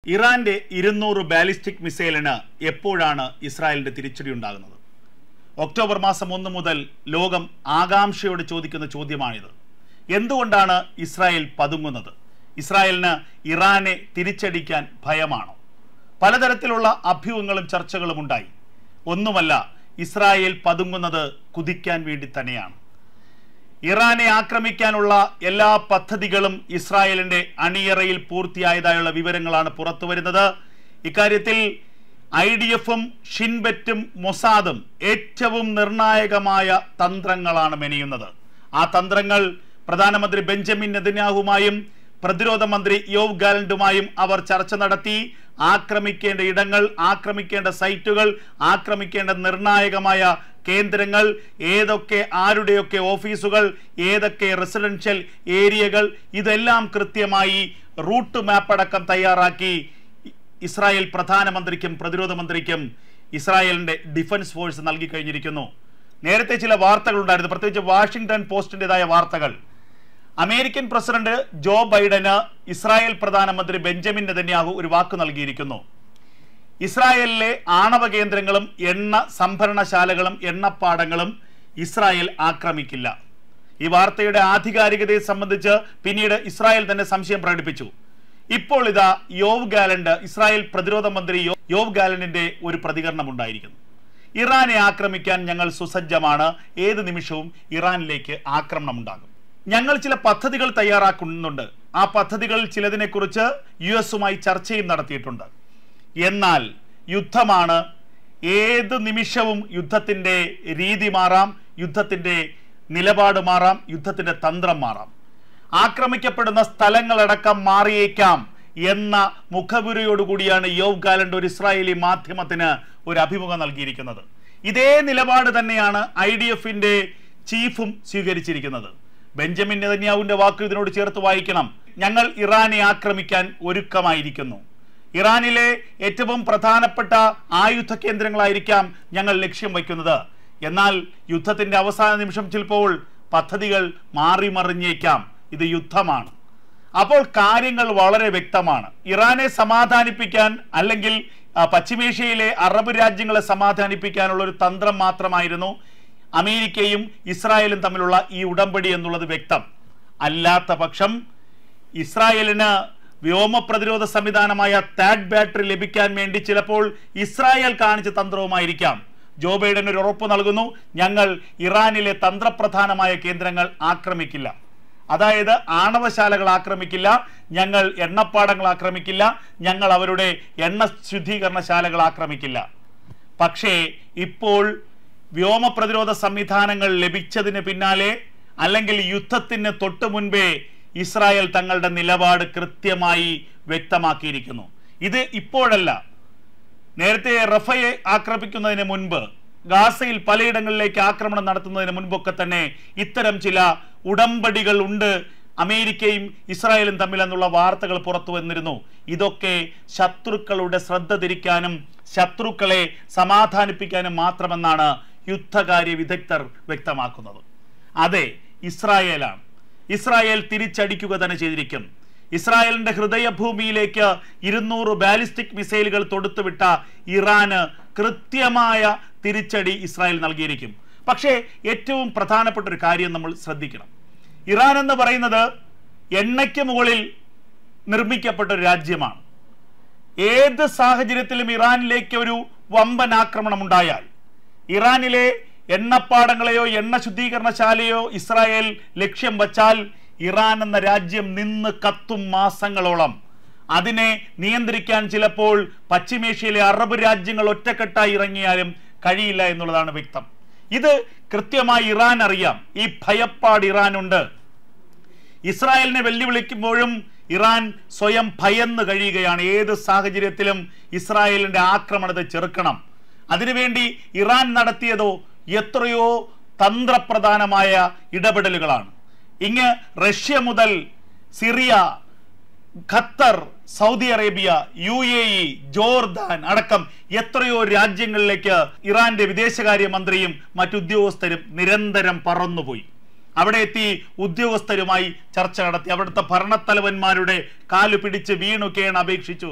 ഇറാന്റെ ഇരുന്നൂറ് ബാലിസ്റ്റിക് മിസൈലിന് എപ്പോഴാണ് ഇസ്രായേലിന്റെ തിരിച്ചടി ഉണ്ടാകുന്നത് ഒക്ടോബർ മാസം ഒന്ന് മുതൽ ലോകം ആകാംക്ഷയോടെ ചോദിക്കുന്ന ചോദ്യമാണിത് എന്തുകൊണ്ടാണ് ഇസ്രായേൽ പതുങ്ങുന്നത് ഇസ്രായേലിന് ഇറാനെ തിരിച്ചടിക്കാൻ ഭയമാണോ പലതരത്തിലുള്ള അഭ്യൂഹങ്ങളും ചർച്ചകളും ഉണ്ടായി ഒന്നുമല്ല ഇസ്രായേൽ പതുങ്ങുന്നത് കുതിക്കാൻ വേണ്ടി തന്നെയാണ് ഇറാനെ ആക്രമിക്കാനുള്ള എല്ലാ പദ്ധതികളും ഇസ്രായേലിന്റെ അണിയറയിൽ പൂർത്തിയായതായുള്ള വിവരങ്ങളാണ് പുറത്തു വരുന്നത് ഇക്കാര്യത്തിൽ ഐ ഡി എഫും ഷിൻബെറ്റും മൊസാദും ഏറ്റവും നിർണായകമായ തന്ത്രങ്ങളാണ് മെനയുന്നത് ആ തന്ത്രങ്ങൾ പ്രധാനമന്ത്രി ബെഞ്ചമിൻ നെതന്യാഹുമായും പ്രതിരോധ മന്ത്രി യോവ് ഗാലന്റുമായും അവർ ചർച്ച നടത്തി ആക്രമിക്കേണ്ട ഇടങ്ങൾ ആക്രമിക്കേണ്ട സൈറ്റുകൾ ആക്രമിക്കേണ്ട നിർണായകമായ കേന്ദ്രങ്ങൾ ഏതൊക്കെ ആരുടെയൊക്കെ ഓഫീസുകൾ ഏതൊക്കെ റെസിഡൻഷ്യൽ ഏരിയകൾ ഇതെല്ലാം കൃത്യമായി റൂട്ട് മാപ്പ് അടക്കം തയ്യാറാക്കി ഇസ്രായേൽ പ്രധാനമന്ത്രിക്കും പ്രതിരോധ മന്ത്രിക്കും ഇസ്രായേലിന്റെ ഡിഫൻസ് ഫോഴ്സ് നൽകി കഴിഞ്ഞിരിക്കുന്നു നേരത്തെ ചില വാർത്തകൾ ഉണ്ടായിരുന്നു പ്രത്യേകിച്ച് വാഷിംഗ്ടൺ പോസ്റ്റിൻ്റെതായ വാർത്തകൾ അമേരിക്കൻ പ്രസിഡന്റ് ജോ ബൈഡന് ഇസ്രായേൽ പ്രധാനമന്ത്രി ബെഞ്ചമിൻ നെതന്യാഹു ഒരു വാക്ക് നൽകിയിരിക്കുന്നു ഇസ്രായേലിലെ ആണവ കേന്ദ്രങ്ങളും എണ്ണ സംഭരണശാലകളും എണ്ണപ്പാടങ്ങളും ഇസ്രായേൽ ആക്രമിക്കില്ല ഈ വാർത്തയുടെ ആധികാരികതയെ സംബന്ധിച്ച് പിന്നീട് ഇസ്രായേൽ തന്നെ സംശയം പ്രകടിപ്പിച്ചു ഇപ്പോൾ ഇതാ യോവ് ഗാലന്റ് ഇസ്രായേൽ പ്രതിരോധ മന്ത്രി യോ- യോവ് ഗാലന്റിന്റെ ഒരു പ്രതികരണം ഉണ്ടായിരിക്കുന്നു ഇറാനെ ആക്രമിക്കാൻ ഞങ്ങൾ സുസജ്ജമാണ് ഏത് നിമിഷവും ഇറാനിലേക്ക് ആക്രമണം ഉണ്ടാകും ഞങ്ങൾ ചില പദ്ധതികൾ തയ്യാറാക്കുന്നുണ്ട് ആ പദ്ധതികളിൽ ചിലതിനെക്കുറിച്ച് യു എസുമായി ചർച്ചയും നടത്തിയിട്ടുണ്ട് എന്നാൽ യുദ്ധമാണ് ഏത് നിമിഷവും യുദ്ധത്തിൻ്റെ രീതി മാറാം യുദ്ധത്തിൻ്റെ നിലപാട് മാറാം യുദ്ധത്തിൻ്റെ തന്ത്രം മാറാം ആക്രമിക്കപ്പെടുന്ന സ്ഥലങ്ങളടക്കം മാറിയേക്കാം എന്ന മുഖപുരയോടുകൂടിയാണ് യോവ് ഗാലണ്ട് ഒരു ഇസ്രായേലി മാധ്യമത്തിന് ഒരു അഭിമുഖം നൽകിയിരിക്കുന്നത് ഇതേ നിലപാട് തന്നെയാണ് ഐ ഡി എഫിന്റെ ചീഫും സ്വീകരിച്ചിരിക്കുന്നത് ബെഞ്ചമിൻ നെതന്യാവിന്റെ വാക്ക് ഇതിനോട് ചേർത്ത് വായിക്കണം ഞങ്ങൾ ഇറാനെ ആക്രമിക്കാൻ ഒരുക്കമായിരിക്കുന്നു ഇറാനിലെ ഏറ്റവും പ്രധാനപ്പെട്ട ആയുധ കേന്ദ്രങ്ങളായിരിക്കാം ഞങ്ങൾ ലക്ഷ്യം വയ്ക്കുന്നത് എന്നാൽ യുദ്ധത്തിന്റെ അവസാന നിമിഷം ചിലപ്പോൾ പദ്ധതികൾ മാറിമറിഞ്ഞേക്കാം ഇത് യുദ്ധമാണ് അപ്പോൾ കാര്യങ്ങൾ വളരെ വ്യക്തമാണ് ഇറാനെ സമാധാനിപ്പിക്കാൻ അല്ലെങ്കിൽ ആ, പശ്ചിമേഷ്യയിലെ അറബ് രാജ്യങ്ങളെ സമാധാനിപ്പിക്കാനുള്ള ഒരു തന്ത്രം മാത്രമായിരുന്നു അമേരിക്കയും ഇസ്രായേലും തമ്മിലുള്ള ഈ ഉടമ്പടി എന്നുള്ളത് വ്യക്തം അല്ലാത്ത പക്ഷം ഇസ്രായേലിന് വ്യോമ പ്രതിരോധ സംവിധാനമായ താഡ് ബാറ്ററി ലഭിക്കാൻ വേണ്ടി ചിലപ്പോൾ ഇസ്രായേൽ കാണിച്ച തന്ത്രവുമായിരിക്കാം ജോ ബൈഡൻ ഒരു ഉറപ്പ് നൽകുന്നു ഞങ്ങൾ ഇറാനിലെ തന്ത്രപ്രധാനമായ കേന്ദ്രങ്ങൾ ആക്രമിക്കില്ല അതായത് ആണവശാലകൾ ആക്രമിക്കില്ല ഞങ്ങൾ എണ്ണപ്പാടങ്ങൾ ആക്രമിക്കില്ല ഞങ്ങൾ അവരുടെ എണ്ണ ശുദ്ധീകരണശാലകൾ ആക്രമിക്കില്ല പക്ഷേ ഇപ്പോൾ വ്യോമ പ്രതിരോധ സംവിധാനങ്ങൾ ലഭിച്ചതിന് പിന്നാലെ അല്ലെങ്കിൽ യുദ്ധത്തിന് തൊട്ടു മുൻപേ ഇസ്രായേൽ തങ്ങളുടെ നിലപാട് കൃത്യമായി വ്യക്തമാക്കിയിരിക്കുന്നു ഇത് ഇപ്പോഴല്ല നേരത്തെ റഫയെ ആക്രമിക്കുന്നതിന് മുൻപ് ഗാസയിൽ പലയിടങ്ങളിലേക്ക് ആക്രമണം നടത്തുന്നതിന് മുൻപൊക്കെ തന്നെ ഇത്തരം ചില ഉടമ്പടികൾ ഉണ്ട് അമേരിക്കയും ഇസ്രായേലും തമ്മിൽ എന്നുള്ള വാർത്തകൾ പുറത്തു വന്നിരുന്നു ഇതൊക്കെ ശത്രുക്കളുടെ ശ്രദ്ധ തിരിക്കാനും ശത്രുക്കളെ സമാധാനിപ്പിക്കാനും മാത്രമെന്നാണ് യുദ്ധകാര്യ വിദഗ്ധർ വ്യക്തമാക്കുന്നത് അതെ ഇസ്രായേലാണ് ഇസ്രായേൽ തിരിച്ചടിക്കുക തന്നെ ചെയ്തിരിക്കും ഇസ്രായേലിന്റെ ഹൃദയഭൂമിയിലേക്ക് ഇരുന്നൂറ് ബാലിസ്റ്റിക് മിസൈലുകൾ തൊടുത്തുവിട്ട ഇറാന് കൃത്യമായ തിരിച്ചടി ഇസ്രായേൽ നൽകിയിരിക്കും പക്ഷേ ഏറ്റവും പ്രധാനപ്പെട്ട ഒരു കാര്യം നമ്മൾ ശ്രദ്ധിക്കണം ഇറാൻ എന്ന് പറയുന്നത് എണ്ണയ്ക്ക് മുകളിൽ നിർമ്മിക്കപ്പെട്ട ഒരു രാജ്യമാണ് ഏത് സാഹചര്യത്തിലും ഇറാനിലേക്ക് ഒരു വമ്പൻ ആക്രമണം ഉണ്ടായാൽ ഇറാനിലെ എണ്ണപ്പാടങ്ങളെയോ എണ്ണ ശുദ്ധീകരണശാലയോ ഇസ്രായേൽ ലക്ഷ്യം വച്ചാൽ ഇറാൻ എന്ന രാജ്യം നിന്ന് കത്തും മാസങ്ങളോളം അതിനെ നിയന്ത്രിക്കാൻ ചിലപ്പോൾ പശ്ചിമേഷ്യയിലെ അറബ് രാജ്യങ്ങൾ ഒറ്റക്കെട്ടായി ഇറങ്ങിയാലും കഴിയില്ല എന്നുള്ളതാണ് വ്യക്തം ഇത് കൃത്യമായി ഇറാൻ അറിയാം ഈ ഭയപ്പാട് ഇറാനുണ്ട് ഇസ്രായേലിനെ വെല്ലുവിളിക്കുമ്പോഴും ഇറാൻ സ്വയം ഭയന്ന് കഴിയുകയാണ് ഏത് സാഹചര്യത്തിലും ഇസ്രായേലിന്റെ ആക്രമണത്തെ ചെറുക്കണം അതിനുവേണ്ടി ഇറാൻ നടത്തിയതോ എത്രയോ തന്ത്രപ്രധാനമായ ഇടപെടലുകളാണ് ഇങ്ങ് റഷ്യ മുതൽ Syria Qatar Saudi Arabia U A E Jordan അടക്കം എത്രയോ രാജ്യങ്ങളിലേക്ക് ഇറാന്റെ വിദേശകാര്യ മന്ത്രിയും മറ്റുദ്യോഗസ്ഥരും നിരന്തരം പറന്നുപോയി അവിടെ എത്തി ഉദ്യോഗസ്ഥരുമായി ചർച്ച നടത്തി അവിടുത്തെ ഭരണത്തലവന്മാരുടെ കാലു പിടിച്ച് വീണുകയാണ് അപേക്ഷിച്ചു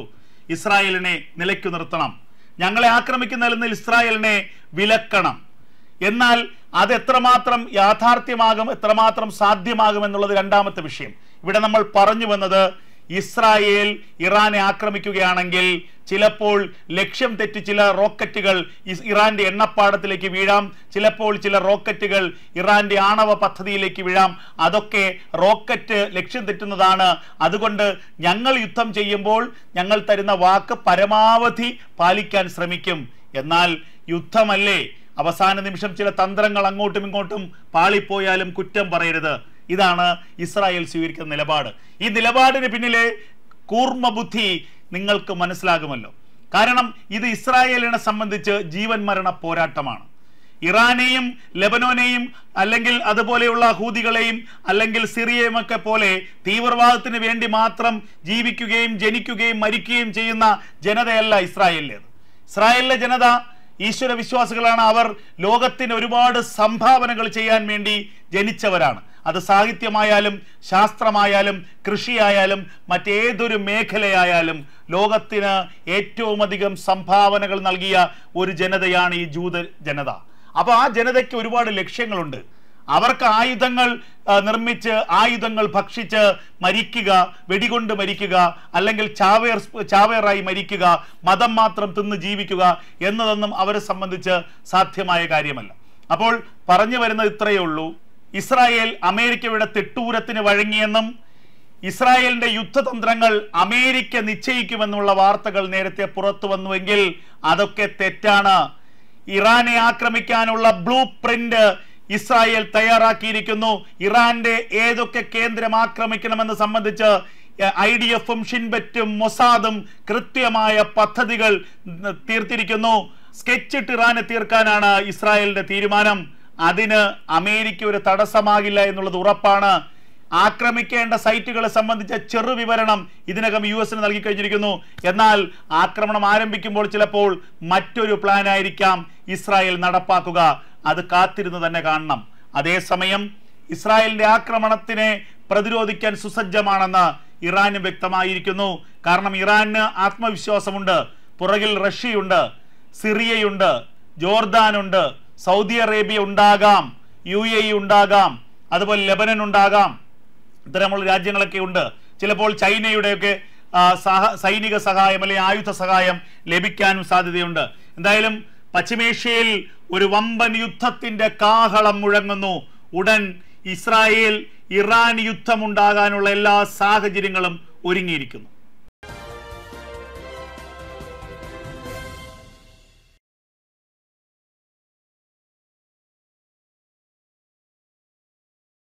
ഇസ്രായേലിനെ നിലയ്ക്കു നിർത്തണം ഞങ്ങളെ ആക്രമിക്കുന്നതിൽ നിന്ന് ഇസ്രായേലിനെ വിലക്കണം എന്നാൽ അത് എത്രമാത്രം യാഥാർത്ഥ്യമാകും എത്രമാത്രം സാധ്യമാകും എന്നുള്ളത് രണ്ടാമത്തെ വിഷയം ഇവിടെ നമ്മൾ പറഞ്ഞു വന്നത് ഇസ്രായേൽ ഇറാനെ ആക്രമിക്കുകയാണെങ്കിൽ ചിലപ്പോൾ ലക്ഷ്യം തെറ്റി ചില റോക്കറ്റുകൾ ഇസ് ഇറാന്റെ എണ്ണപ്പാടത്തിലേക്ക് വീഴാം ചിലപ്പോൾ ചില റോക്കറ്റുകൾ ഇറാന്റെ ആണവ പദ്ധതിയിലേക്ക് വീഴാം അതൊക്കെ റോക്കറ്റ് ലക്ഷ്യം തെറ്റുന്നതാണ് അതുകൊണ്ട് ഞങ്ങൾ യുദ്ധം ചെയ്യുമ്പോൾ ഞങ്ങൾ തരുന്ന വാക്ക് പരമാവധി പാലിക്കാൻ ശ്രമിക്കും എന്നാൽ യുദ്ധമല്ലേ അവസാന നിമിഷം ചില തന്ത്രങ്ങൾ അങ്ങോട്ടും ഇങ്ങോട്ടും പാളിപ്പോയാലും കുറ്റം പറയരുത് ഇതാണ് ഇസ്രായേൽ സ്വീകരിക്കുന്ന നിലപാട് ഈ നിലപാടിന് പിന്നിലെ കൂർമ്മ ബുദ്ധി നിങ്ങൾക്ക് മനസ്സിലാകുമല്ലോ കാരണം ഇത് ഇസ്രായേലിനെ സംബന്ധിച്ച് ജീവൻ മരണ പോരാട്ടമാണ് ഇറാനെയും ലെബനോനെയും അല്ലെങ്കിൽ അതുപോലെയുള്ള ഹൂതികളെയും അല്ലെങ്കിൽ സിറിയയും ഒക്കെ പോലെ തീവ്രവാദത്തിന് വേണ്ടി മാത്രം ജീവിക്കുകയും ജനിക്കുകയും മരിക്കുകയും ചെയ്യുന്ന ജനതയല്ല ഇസ്രായേലിലേത് ഇസ്രായേലിലെ ജനത ഈശ്വര വിശ്വാസികളാണ് അവർ ലോകത്തിന് ഒരുപാട് സംഭാവനകൾ ചെയ്യാൻ വേണ്ടി ജനിച്ചവരാണ് അത് സാഹിത്യമായാലും ശാസ്ത്രമായാലും കൃഷിയായാലും മറ്റേതൊരു മേഖലയായാലും ലോകത്തിന് ഏറ്റവും അധികം സംഭാവനകൾ നൽകിയ ഒരു ജനതയാണ് ഈ ജൂത ജനത അപ്പോൾ ആ ജനതയ്ക്ക് ഒരുപാട് ലക്ഷ്യങ്ങളുണ്ട് അവർക്ക് ആയുധങ്ങൾ ആ, നിർമ്മിച്ച് ആയുധങ്ങൾ ഭക്ഷിച്ച് മരിക്കുക വെടികൊണ്ട് മരിക്കുക അല്ലെങ്കിൽ ചാവേർ ചാവേറായി മരിക്കുക മതം മാത്രം തിന്ന് ജീവിക്കുക എന്നതൊന്നും അവരെ സംബന്ധിച്ച് സാധ്യമായ കാര്യമല്ല അപ്പോൾ പറഞ്ഞു വരുന്നത് ഇത്രയേ ഉള്ളൂ ഇസ്രായേൽ അമേരിക്കയുടെ തിട്ടൂരത്തിന് വഴങ്ങിയെന്നും ഇസ്രായേലിന്റെ യുദ്ധതന്ത്രങ്ങൾ അമേരിക്ക നിശ്ചയിക്കുമെന്നുള്ള വാർത്തകൾ നേരത്തെ പുറത്തു വന്നുവെങ്കിൽ അതൊക്കെ തെറ്റാണ് ഇറാനെ ആക്രമിക്കാനുള്ള ബ്ലൂ പ്രിന്റ് ഇസ്രായേൽ തയ്യാറാക്കിയിരിക്കുന്നു ഇറാന്റെ ഏതൊക്കെ കേന്ദ്രം ആക്രമിക്കണമെന്ന് സംബന്ധിച്ച് ഐ ഡി എഫും ഷിൻബറ്റും മൊസാദും കൃത്യമായ പദ്ധതികൾ ഉം, തീർത്തിരിക്കുന്നു സ്കെച്ചിട്ട് ഇറാനെ തീർക്കാനാണ് ഇസ്രായേലിന്റെ തീരുമാനം അതിന് അമേരിക്ക ഒരു തടസ്സമാകില്ല എന്നുള്ളത് ഉറപ്പാണ് ആക്രമിക്കേണ്ട സൈറ്റുകളെ സംബന്ധിച്ച ചെറു വിവരണം ഇതിനകം യു എസിന് നൽകി കഴിഞ്ഞിരിക്കുന്നു എന്നാൽ ആക്രമണം ആരംഭിക്കുമ്പോൾ ചിലപ്പോൾ മറ്റൊരു പ്ലാൻ ആയിരിക്കാം ഇസ്രായേൽ നടപ്പാക്കുക അത് കാത്തിരുന്ന് തന്നെ കാണണം അതേസമയം ഇസ്രായേലിന്റെ ആക്രമണത്തിനെ പ്രതിരോധിക്കാൻ സുസജ്ജമാണെന്ന് ഇറാനും വ്യക്തമായിരിക്കുന്നു കാരണം ഇറാന് ആത്മവിശ്വാസമുണ്ട് പുറകിൽ റഷ്യയുണ്ട് സിറിയയുണ്ട് ജോർദാനുണ്ട് സൗദി അറേബ്യ ഉണ്ടാകാം യു എ ഇ ഉണ്ടാകാം അതുപോലെ ലെബനൻ ഉണ്ടാകാം ഇത്തരമുള്ള രാജ്യങ്ങളൊക്കെ ഉണ്ട് ചിലപ്പോൾ ചൈനയുടെയൊക്കെ ആ, സഹ സൈനിക സഹായം അല്ലെങ്കിൽ ആയുധ സഹായം ലഭിക്കാനും സാധ്യതയുണ്ട് എന്തായാലും പശ്ചിമേഷ്യയിൽ ഒരു വമ്പൻ യുദ്ധത്തിന്റെ കാഹളം മുഴങ്ങുന്നു ഉടൻ ഇസ്രായേൽ ഇറാൻ യുദ്ധമുണ്ടാകാനുള്ള എല്ലാ സാഹചര്യങ്ങളും ഒരുങ്ങിയിരിക്കുന്നു